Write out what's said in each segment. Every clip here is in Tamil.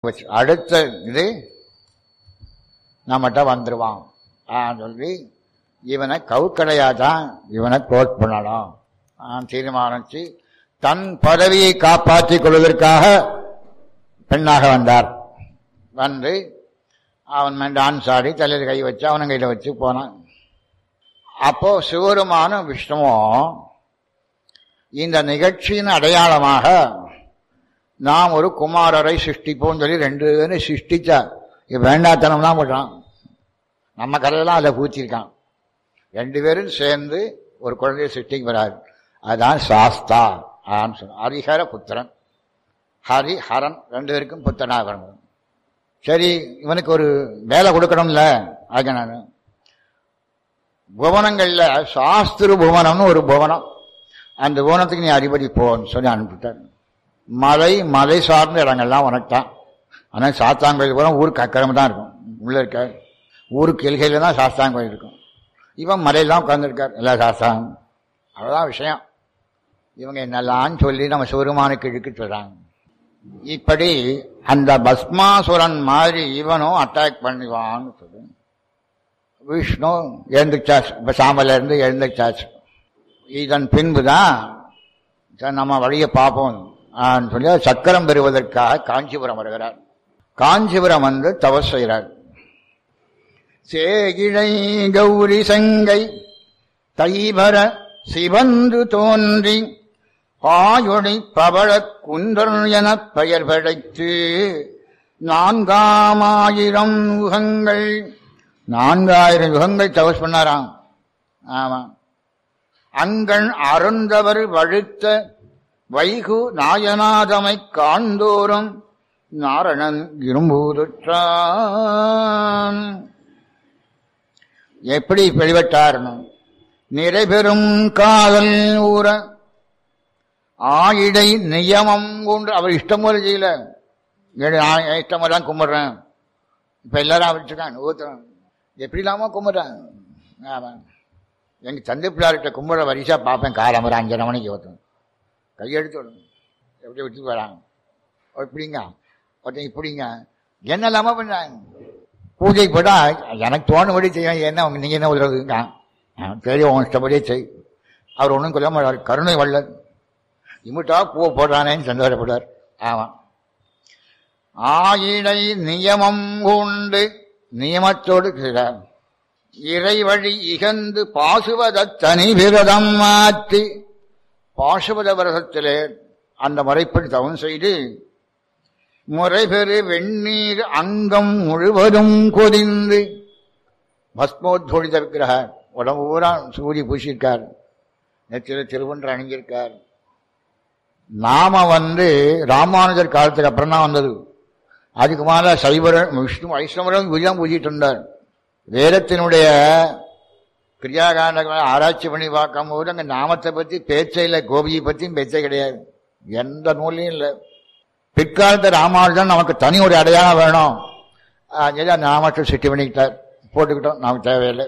வச்சு அடுத்த இது நம்மகிட்ட வந்துடுவான் ஆ சொல்லி இவனை கவுக்கடையா தான் இவனை க்ளோஸ் பண்ணணும் ஆ, தீர்மானிச்சு தன் பதவியை காப்பாற்றிக் கொள்வதற்காக பெண்ணாக வந்தார் வந்து அவன் மேல் டான்ஸ் ஆடி தலையில் கை வச்சு அவன் கையில் வச்சு போனான் அப்போ சிவருமானும் விஷ்ணுவும் இந்த நிகழ்ச்சியின் அடையாளமாக நாம் ஒரு குமாரரை சிருஷ்டிப்போம் சொல்லி ரெண்டு பேரும் சிருஷ்டிச்சா இது வேண்டாத்தனம் தான் பண்றான் நம்ம கதையெல்லாம் அதை பூச்சிருக்கான் ரெண்டு பேரும் சேர்ந்து ஒரு குழந்தையை சிருஷ்டிக்கிறார் அதுதான் சாஸ்தா ஆன்னு சொன்ன ஹரிஹர புத்திரன் ஹரி ஹரன் ரெண்டு பேருக்கும் புத்திரனாக பிறந்தது சரி இவனுக்கு ஒரு வேலை கொடுக்கணும்ல அதுக்கு நான் புவனங்கள்ல சாஸ்திர புவனம்னு ஒரு புவனம் அந்த புவனத்துக்கு நீ அதிபதி போன்னு சொல்லி அனுப்பிட்டார் மலை மலை சார்ந்த இடங்கள்லாம் உனக்கு தான் ஆனால் சாத்தாங்கோயில் பூரா ஊருக்கு அக்கிரமம் தான் இருக்கும் உள்ள இருக்க ஊருக்கு எல்கையில் தான் சாஸ்தாங்கோயில் இருக்கும் இவன் மலையெல்லாம் உட்காந்துருக்கார் எல்லா சாஸ்தாங்க அவ்வளோதான் விஷயம் இவங்க என்னெல்லாம் சொல்லி நம்ம சிவருமானுக்கு இழுக்கு சொல்றாங்க இப்படி அந்த பஸ்மாசுரன் மாதிரி இவனும் அட்டாக் பண்ணுவான்னு சொல்லு விஷ்ணு எழுந்துச்சாச்சு இப்போ சாம்பல இருந்து எழுந்துச்சாச்சு இதன் பின்புதான் சரி, நம்ம வழியை பார்ப்போம் ஆன்னு சொல்லி சக்கரம் பெறுவதற்காக காஞ்சிபுரம் வருகிறார் காஞ்சிபுரம் வந்து தவஸ் செய்கிறார் சேகிழை கௌரி சங்கை தைவர சிவந்து தோன்றி பாயொளி பவழக் குன்றல் எனப் பெயர் படைத்து நான்காமாயிரம் யுகங்கள் நான்காயிரம் யுகங்கள் தவஸ் பண்ணாராம் ஆமா அங்கண் அருந்தவர் வழுத்த வைகு நாயனாதமை காண்தோறும் நாரணன் இரும்பூதுற்றான் எப்படி வெளிப்பட்டார்னு நிறைபெறும் காதல் ஊற ஆயிடை நியமம் கொண்டு அவர் இஷ்டம் போல செய்யல ஏழு ஆ- இஷ்டம் போல தான் கும்பிடுறேன் இப்ப எல்லாரும் அவர்கிட்ட ஊத்துறான் எப்படி இல்லாம கும்பிடுறேன் ஆமா எங்க தந்தை பிள்ளார்கிட்ட கும்பிட வரிசா பார்ப்பேன் காலம்பரம் அஞ்சரை மணிக்கு ஒருத்தன் கையெடுத்து விடணும் எப்படி விட்டு வராங்க இப்படிங்க ஒருத்தன் இப்படிங்க என்ன இல்லாம பண்ணாங்க பூஜை போட்டா எனக்கு தோணுபடி செய்யும் என்ன உங்க- நீங்க என்ன உதவுங்க சரி உன் இஷ்டப்படியே செய் அவர் ஒன்றும் கொல்ல மாட்டார் கருணை வள்ளல் இம்மிட்டா பூ போடுறானேன்னு சந்தோஷப்படுவார் ஆமா ஆயிடை நியமம் கொண்டு நியமத்தோடு செய்கிறார் இறைவழி இகந்து பாசுவத தனி விரதம் மாற்றி பாசுவத விரதத்திலே அந்த முறைப்படி தவம் செய்து முறைபெறு வெந்நீர் அங்கம் முழுவதும் கொதிந்து பஸ்மோத்வொழித விக்கிரகார் உடம்பு பூரா சூரிய பூசியிருக்கார் நெத்தில திருவன்று அணிஞ்சிருக்கார் நாம வந்து ராமானுஜர் காலத்துக்கு அப்புறம் தான் வந்தது அதுக்கு மேல சைவரன் விஷ்ணு வைஷ்ணவரும் இதுதான் பூஜிட்டு இருந்தார் வேதத்தினுடைய கிரியாகாண்டங்களை ஆராய்ச்சி பண்ணி பார்க்கும்போது அங்க நாமத்தை பத்தி பேச்சே இல்லை கோபியை பத்தியும் பேச்சே கிடையாது எந்த நூலையும் இல்லை பிற்காலத்து ராமானுஜன் நமக்கு தனி ஒரு அடையாளம் வேணும் ஆஹ் சொல்லி அந்த நாமத்தை சிட்டி பண்ணிக்கிட்டார் போட்டுக்கிட்டோம் நமக்கு தேவையில்லை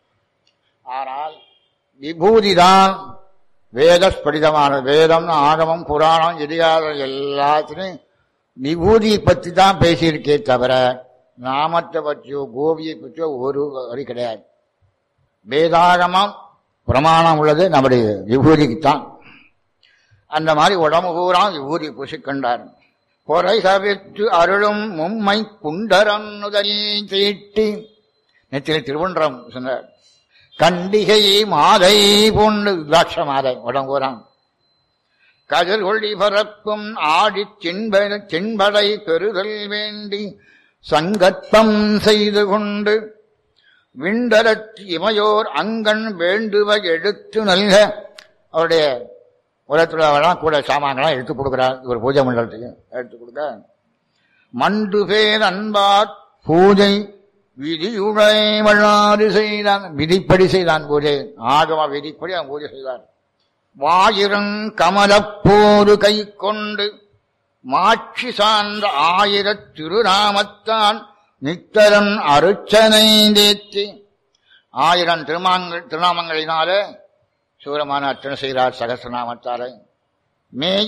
ஆனால் விபூதி தான் வேதஸ்படிதமானது வேதம் ஆகமம் புராணம் இதிகாரம் எல்லாத்துலையும் விபூதியை பற்றி தான் பேசியிருக்கே தவிர நாமத்தை பற்றியோ கோபியை பற்றியோ ஒரு வரி கிடையாது வேதாகமம் பிரமாணம் உள்ளது நம்முடைய விபூதிக்குத்தான் அந்த மாதிரி உடம்பு பூரா விபூதி பூசிக்கொண்டார் பொறை சவித்து அருளும் மும்மை புண்டரன்னுதல் தீட்டி நெத்தில திருவன்றம் சொன்னார் கண்டிகை மாதை பொண்ணு திராட்ச மாதை உடம்பூரான் கதிர் கொள்ளி பரப்பும் ஆடி சின்பட சின்படை பெறுதல் வேண்டி சங்கற்பம் செய்து கொண்டு விண்டரத் இமையோர் அங்கண் வேண்டுவ எடுத்து நல்க அவருடைய உலகத்துலாம் கூட சாமான்களாம் எடுத்து கொடுக்குறார் ஒரு பூஜை மண்டலத்துக்கு எடுத்து கொடுக்க மண்டு பேர் அன்பார் பூஜை விதியுடை வள்ளாறு செய்தான் விதிப்படி செய்தான் பூஜை ஆகம விதிப்படி அவன் பூஜை செய்தான் வாயிரம் கமலப்போது கை கொண்டு மாட்சி சார்ந்த ஆயிரத் திருநாமத்தான் நித்தரன் அருச்சனை தேத்தி ஆயிரம் திருமாங்கள் திருநாமங்களினாலே சூரமான அர்ச்சனை செய்கிறார் சகசிரநாமத்தாலே மே